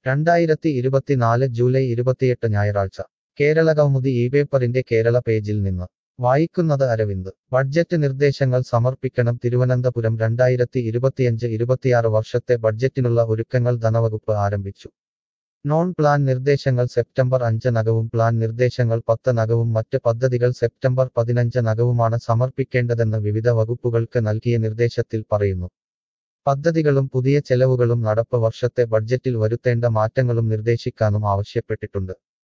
രണ്ടായിരത്തി ഇരുപത്തിനാല് ജൂലൈ ഇരുപത്തിയെട്ട് ഞായറാഴ്ച കേരള കൗമുദി ഈ പേപ്പറിന്റെ കേരള പേജിൽ നിന്ന് വായിക്കുന്നത് അരവിന്ദ് ബഡ്ജറ്റ് നിർദ്ദേശങ്ങൾ സമർപ്പിക്കണം തിരുവനന്തപുരം രണ്ടായിരത്തി ഇരുപത്തിയഞ്ച് ഇരുപത്തിയാറ് വർഷത്തെ ബഡ്ജറ്റിനുള്ള ഒരുക്കങ്ങൾ ധനവകുപ്പ് ആരംഭിച്ചു നോൺ പ്ലാൻ നിർദ്ദേശങ്ങൾ സെപ്റ്റംബർ അഞ്ച് നകവും പ്ലാൻ നിർദ്ദേശങ്ങൾ പത്ത് നകവും മറ്റ് പദ്ധതികൾ സെപ്റ്റംബർ പതിനഞ്ച് നകവുമാണ് സമർപ്പിക്കേണ്ടതെന്ന് വിവിധ വകുപ്പുകൾക്ക് നൽകിയ നിർദ്ദേശത്തിൽ പറയുന്നു പദ്ധതികളും പുതിയ ചെലവുകളും നടപ്പ് വർഷത്തെ ബഡ്ജറ്റിൽ വരുത്തേണ്ട മാറ്റങ്ങളും നിർദ്ദേശിക്കാനും ആവശ്യപ്പെട്ടിട്ടുണ്ട്